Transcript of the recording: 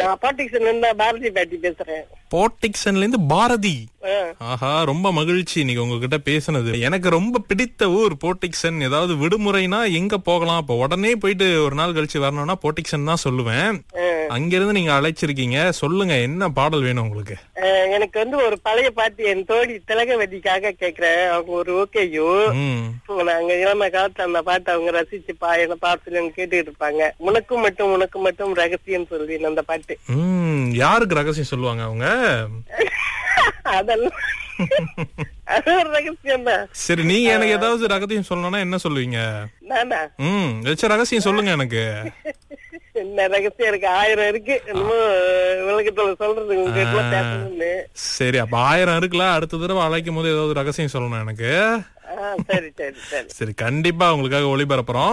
நான் பாட்டிக்ஸ்ல இருந்தா பாரதி பாட்டி பேசுறேன் போட்டிக்சன்ல இருந்து பாரதி ஆ. ஆஹா ரொம்ப மகிழ்ச்சி இன்னைக்கு உங்ககிட்ட பேசுனது எனக்கு ரொம்ப பிடித்த ஊர் போட்டிக்சன் ஏதாவது விடுமுறைனா எங்க போகலாம் அப்ப உடனே போயிட்டு ஒரு நாள் கழிச்சு வரணும்னா போட்டிக்சன் தான் சொல்லுவேன் அங்கிருந்து நீங்க அழைச்சிருக்கீங்க சொல்லுங்க என்ன பாடல் வேணும் உங்களுக்கு அஹ், எனக்கு வந்து ஒரு பழைய பாட்டு என் தோழி திலகவதிக்காக கேக்குறேன் அவங்க ஒரு ஓகேயோ ம் நாங்க இளம காலத்துல அந்த பாட்டை அவங்க ரசிச்சு பா என்ன பாட்டு கேட்டுட்டு இருப்பாங்க உனக்கும் மட்டும் உனக்கு மட்டும் ரகசியம் சொல்லி அந்த பாட்டு ம் யாருக்கு ரகசியம் சொல்லுவாங்க அவங்க அதெல்லாம் அது ஒரு ரகசியம் தான் சரி நீங்க எனக்கு ஏதாவது ரகசியம் சொல்லணும்னா என்ன சொல்லுவீங்க நானா ம் வச்ச ரகசியம் சொல்லுங்க எனக்கு என்ன ரகசியம் இருக்கு ஆயிரம் இருக்கு இன்னும் உலகத்துல சொல்றது உங்க கிட்ட பேசணும்னு சரி அப்ப ஆயிரம் இருக்குல்ல அடுத்த தடவை அழைக்கும் போது ஏதாவது ரகசியம் சொல்லணும் எனக்கு ஆ, சரி சரி சரி சரி கண்டிப்பா உங்களுக்காக ஒளிபரப்புறோம்